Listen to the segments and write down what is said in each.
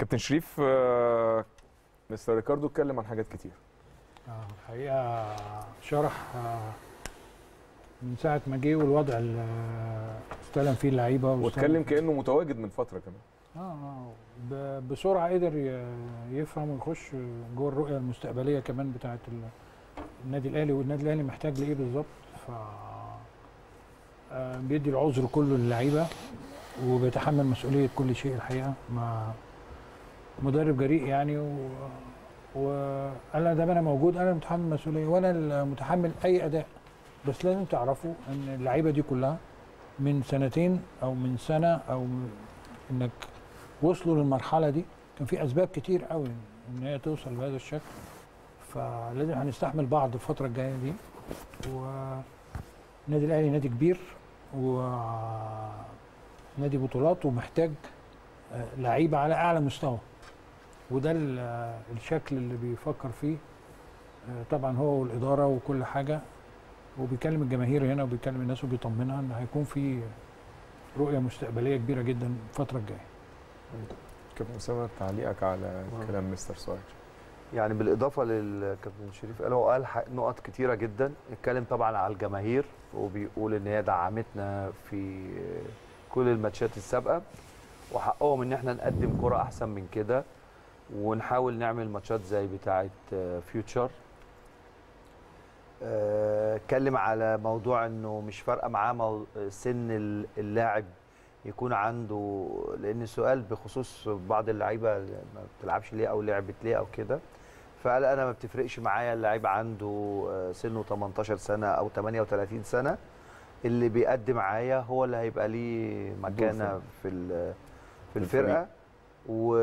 كابتن شريف آه، مستر ريكاردو اتكلم عن حاجات كتير آه، الحقيقه شرح آه، من ساعه ما جه والوضع اللي آه، استلم فيه اللعيبه واستلم واتكلم فيه- كانه متواجد من فتره كمان اه اه ب- بسرعه قدر ي- يفهم ويخش جوه الرؤيه المستقبليه كمان بتاعه ال- النادي الاهلي والنادي الاهلي محتاج لايه بالظبط ف آه، بيدي العذر كله للعيبه وبيتحمل مسؤوليه كل شيء الحقيقه مع مدرب جريء يعني و وانا ده انا موجود انا متحمل مسؤوليه وانا المتحمل اي اداء بس لازم تعرفوا ان اللعيبه دي كلها من سنتين او من سنه او انك وصلوا للمرحله دي كان في اسباب كتير قوي ان هي توصل بهذا الشكل فلازم هنستحمل بعض الفتره الجايه دي والنادي الاهلي نادي كبير ونادي بطولات ومحتاج آه، لعيبه على اعلى مستوى وده ال- آه، الشكل اللي بيفكر فيه آه، طبعا هو والاداره وكل حاجه وبيكلم الجماهير هنا وبيكلم الناس وبيطمنها ان هيكون في رؤيه مستقبليه كبيره جدا الفتره الجايه كابتن اسامه تعليقك على كلام مستر سواج يعني بالاضافه للكابتن شريف قال هو قال ح- نقط كتيره جدا اتكلم طبعا على الجماهير وبيقول ان هي دعمتنا في كل الماتشات السابقه وحقهم ان احنا نقدم كره احسن من كده ونحاول نعمل ماتشات زي بتاعه فيوتشر اتكلم على موضوع انه مش فارقه معاه مو- سن ال- اللاعب يكون عنده لان السؤال بخصوص بعض اللعيبه ما بتلعبش ليه او لعبت ليه او كده فقال انا ما بتفرقش معايا اللعيب عنده آه، سنه 18 سنه او 38 سنه اللي بيقدم معايا هو اللي هيبقى ليه مكانه في ال- في الفرقه و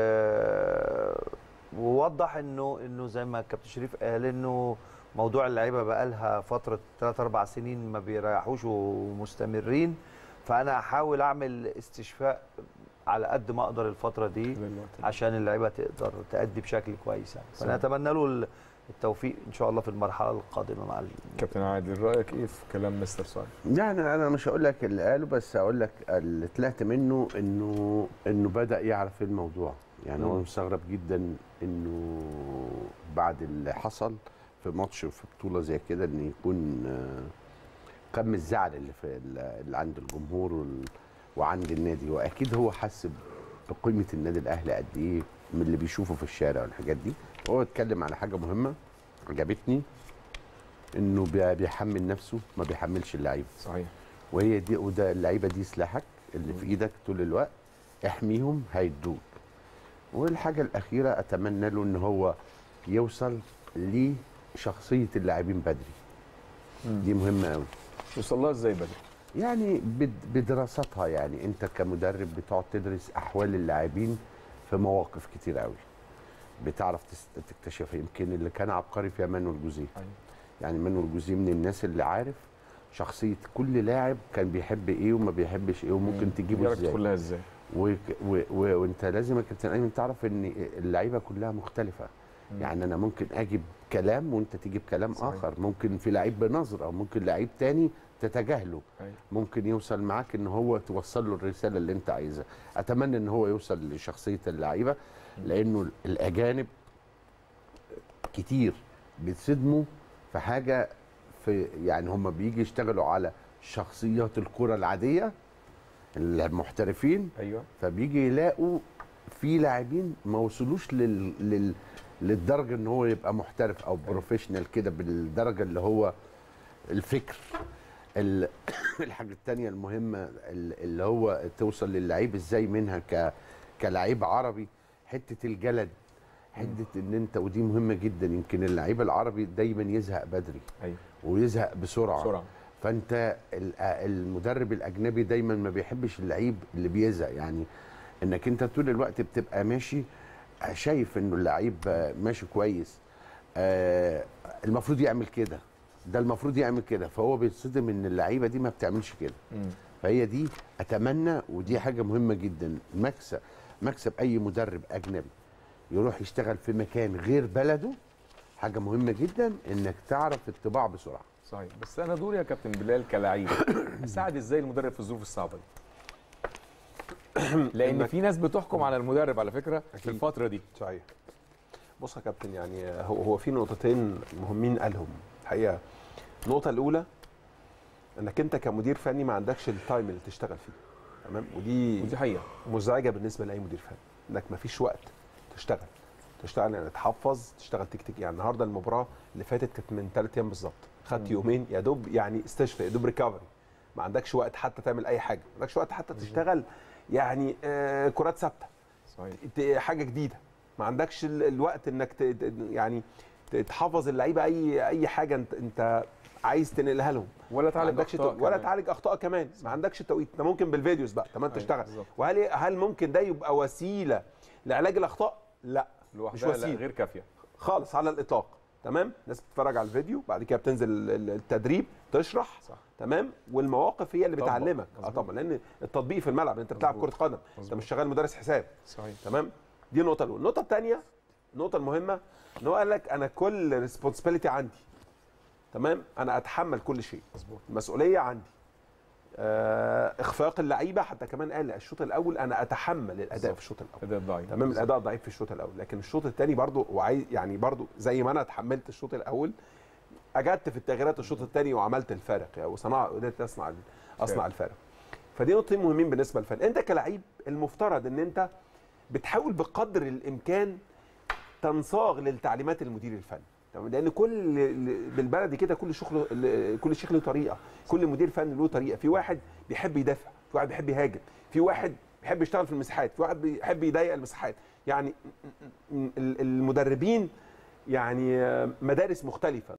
ووضح انه انه زي ما الكابتن شريف قال انه موضوع اللعيبه بقى لها فتره 3 4 سنين ما بيريحوش ومستمرين فانا هحاول اعمل استشفاء على قد ما اقدر الفتره دي عشان اللعيبه تقدر تأدي بشكل كويس يعني فانا صحيح. اتمنى له التوفيق ان شاء الله في المرحله القادمه مع ال- كابتن عادل رايك ايه في كلام مستر سواج يعني انا مش هقول لك اللي قاله بس هقول لك اللي طلعت منه انه انه بدا يعرف إيه الموضوع يعني هو مم. مستغرب جدا انه بعد اللي حصل في ماتش في بطوله زي كده ان يكون آه، كم الزعل اللي في اللي عند الجمهور وال- وعند النادي واكيد هو حس بقيمه النادي الاهلي قد ايه من اللي بيشوفه في الشارع والحاجات دي هو اتكلم على حاجه مهمه عجبتني انه بي- بيحمل نفسه ما بيحملش اللعيبه صحيح وهي دي وده اللعيبه دي سلاحك اللي في ايدك طول الوقت احميهم هيدوك والحاجه الاخيره اتمنى له ان هو يوصل لشخصيه اللاعبين بدري دي مهمه قوي يوصل لها ازاي بدري يعني بد- بدراستها يعني انت كمدرب بتقعد تدرس احوال اللاعبين في مواقف كتير قوي بتعرف تس- تكتشف يمكن اللي كان عبقري فيها مانويل جوزيه يعني مانويل جوزيه من الناس اللي عارف شخصيه كل لاعب كان بيحب ايه وما بيحبش ايه وممكن تجيبه يعرف ازاي تدخلها ازاي و... و... و... وانت لازم يا كابتن ايمن تعرف ان اللعيبه كلها مختلفه مم. يعني انا ممكن اجيب كلام وانت تجيب كلام صحيح. اخر ممكن في لعيب بنظره او ممكن لعيب تاني تتجاهله أيوة. ممكن يوصل معاك ان هو توصل له الرساله اللي انت عايزها اتمنى ان هو يوصل لشخصيه اللعيبه لانه الاجانب كتير بيتصدموا في حاجه في يعني هم بيجي يشتغلوا على شخصيات الكره العاديه المحترفين ايوه فبيجي يلاقوا في لاعبين ما وصلوش لل... لل... للدرجه ان هو يبقى محترف او بروفيشنال كده بالدرجه اللي هو الفكر ال... الحاجه الثانيه المهمه ال- اللي هو توصل للعيب ازاي منها ك... كلاعب عربي حته الجلد حته ان انت ودي مهمه جدا يمكن اللعيب العربي دايما يزهق بدري ايوه ويزهق بسرعه بسرعه فانت ال- المدرب الاجنبي دايما ما بيحبش اللعيب اللي بيزهق يعني انك انت طول الوقت بتبقى ماشي شايف انه اللعيب ماشي كويس آه، المفروض يعمل كده ده المفروض يعمل كده فهو بيتصدم ان اللعيبه دي ما بتعملش كده مم. فهي دي اتمنى ودي حاجه مهمه جدا مكسب مكسب اي مدرب اجنبي يروح يشتغل في مكان غير بلده حاجه مهمه جدا انك تعرف الطباع بسرعه صحيح بس انا دوري يا كابتن بلال كلاعب اساعد ازاي المدرب في الظروف الصعبه دي لان إنك- في ناس بتحكم على المدرب على فكره في أكيد. الفتره دي صحيح بص يا كابتن يعني هو هو في نقطتين مهمين قالهم الحقيقه النقطه الاولى انك انت كمدير فني ما عندكش التايم اللي تشتغل فيه تمام ودي ودي حقيقه مزعجه بالنسبه لاي مدير فني انك ما فيش وقت تشتغل تشتغل يعني تحفظ تشتغل تكتيك يعني النهارده المباراه اللي فاتت كانت من ثلاث ايام بالظبط خدت يومين يا دوب يعني استشفاء يا دوب ريكفري ما عندكش وقت حتى تعمل اي حاجه ما عندكش وقت حتى تشتغل يعني آه كرات ثابته صحيح ت- حاجه جديده ما عندكش ال- الوقت انك ت- ت- يعني ت- تحفظ اللعيبه اي اي حاجه انت انت عايز تنقلها لهم ولا ما تعالج عندكش أخطاء تو- ولا كمان. تعالج اخطاء كمان ما عندكش توقيت انت ممكن بالفيديوز بقى تمام أيوة، تشتغل بالظبط. وهل هل ممكن ده يبقى وسيله لعلاج الاخطاء لا لوحدها مش لا وسيلة. غير كافيه خالص على الاطلاق تمام الناس بتتفرج على الفيديو بعد كده بتنزل ال- ال- التدريب تشرح صح. تمام والمواقف هي اللي طبق. بتعلمك اه مظبوط. طبعا لان التطبيق في الملعب انت بتلعب مظبوط. كره قدم انت مظبوط. مش شغال مدرس حساب صحيح تمام دي النقطه الاولى النقطه الثانيه النقطه المهمه ان هو قال لك انا كل ريسبونسبيلتي عندي تمام انا اتحمل كل شيء مظبوط المسؤوليه عندي آه اخفاق اللعيبه حتى كمان قال الشوط الاول انا اتحمل الاداء بالظبط. في الشوط الاول اداء ضعيف تمام الاداء ضعيف في الشوط الاول لكن الشوط الثاني برضو وعايز يعني برضو زي ما انا اتحملت الشوط الاول اجدت في التغييرات الشوط الثاني وعملت الفارق يعني وصنع قدرت اصنع اصنع فعلا. الفارق فدي نقطتين مهمين بالنسبه للفريق انت كلاعب المفترض ان انت بتحاول بقدر الامكان تنصاغ للتعليمات المدير الفني تمام لان كل بالبلدي كده كل شغل كل شيخ له طريقه كل مدير فني له طريقه في واحد بيحب يدافع في واحد بيحب يهاجم في واحد بيحب يشتغل في المساحات في واحد بيحب يضيق المساحات يعني ال- المدربين يعني مدارس مختلفه